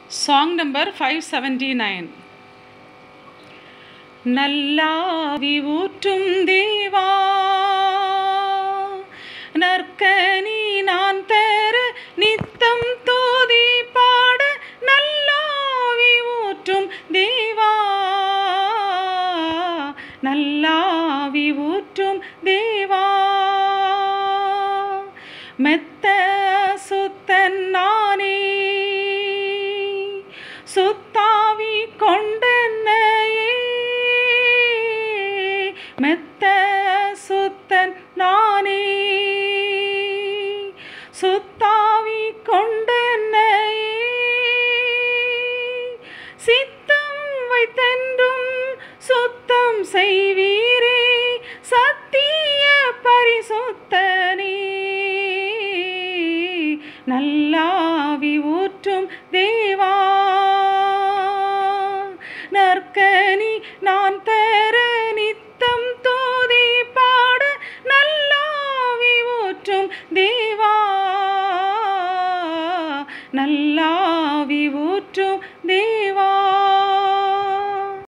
Song number 579 நல்லாவி ஊற்றும் தேவா நற்கனி நான் தர நித்தம் தூதி பாட நல்லாவி ஊற்றும் தேவா நல்லாவி ஊற்றும் தேவா மெத்த சுத்தன் நானே சுத்தாவி கொண்டனையே மெத்த சுத்தன் நானே சுத்தாவி கொண்டனையே சித்தம் வைத்தென்றும் சுத்தம் செய்வீரே சத்திய பரிசுத்தனே நல்லாவி ஊற்றும் தேவா நற்கனி நான் தர நித்தம் தூதி பாட நல்லாவி ஊற்றும் தேவா நல்லாவி ஊற்றும் தேவா